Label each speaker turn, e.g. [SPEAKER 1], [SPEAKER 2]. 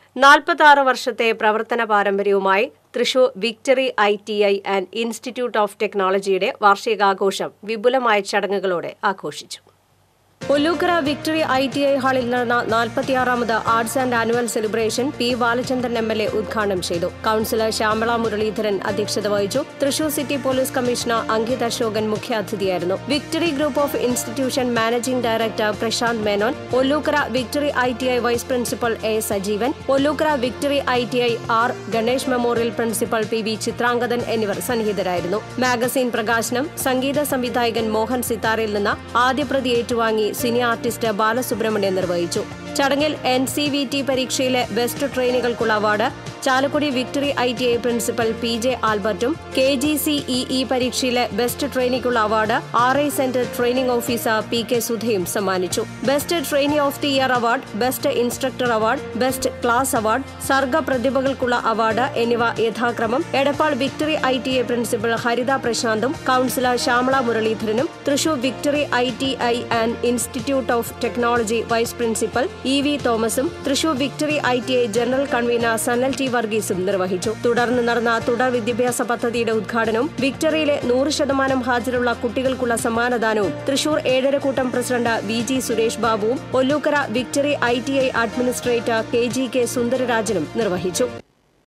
[SPEAKER 1] നാൽപ്പത്തി ആറ് വർഷത്തെ പ്രവർത്തന പാരമ്പര്യവുമായി Thrissur Victory I T I and institute of ടെക്നോളജിയുടെ വാർഷികാഘോഷം വിപുലമായ ചടങ്ങുകളോടെ ആഘോഷിച്ചു Ollukkara Victory I T I ഹാളിൽ നടന്ന നാൽപ്പത്തിയാറാമത് arts and annual celebration P Balachandran M L A ഉദ്ഘാടനം ചെയ്തു കൌൺസിലർ ശ്യാമള മുരളീധരൻ അധ്യക്ഷത വഹിച്ചു Thrissur city police commissioner Ankith Ashokan മുഖ്യാതിഥിയായിരുന്നു Victory group of institution managing director Prasanth Menon Ollukkara Victory I T I vice principal A Sajeevan Ollukkara Victory I T I R Ganesh memorial principal P V Chithrangathan എന്നിവർ സന്നിഹിതരായിരുന്നു magazine പ്രകാശനം സംഗീത സംവിധായകൻ മോഹൻ സിത്താരയിൽ നിന്ന് ആദ്യപ്രതി ഏറ്റുവാങ്ങി സിനി ആർട്ടിസ്റ്റ് ബാലസുബ്രഹ്മണ്യൻ നിർവഹിച്ചു ചടങ്ങിൽ എൻ സി വി ടി പരീക്ഷയിലെ ബെസ്റ്റ് ട്രെയിനുകൾക്കുള്ള award Chalakudy Victory I T I principal P J ആൽബർട്ടും K G C E E പരീക്ഷയിലെ ബെസ്റ്റ് ട്രെയിനിക്കുള്ള award R I centre training officer P K സുധയും സമ്മാനിച്ചു best trainee of the year award best instructor award best class award സർഗ പ്രതിഭകൾക്കുള്ള award എന്നിവ യഥാക്രമം Edappal Victory I T I principal Haritha പ്രശാന്തും councillor Shyamala മുരളീധരനും Thrissur Victory I T I and institute of technology vice principal E V തോമസും Thrissur Victory I T I general convener Sanal T വർഗീസും നിർവഹിച്ചു തുടർന്ന് നടന്ന തുടർ വിദ്യാഭ്യാസ പദ്ധതിയുടെ ഉദ്ഘാടനവും വിക്ടറിയിലെ നൂറ് ശതമാനം ഹാജരുള്ള കുട്ടികൾക്കുള്ള സമ്മാനദാനവും തൃശൂർ ഏഴരക്കൂട്ടം പ്രസിഡന്റ് വി ജി സുരേഷ് ബാബുവും Ollukkara Victory I T I administrator K G K സുന്ദരരാജനും നിർവഹിച്ചു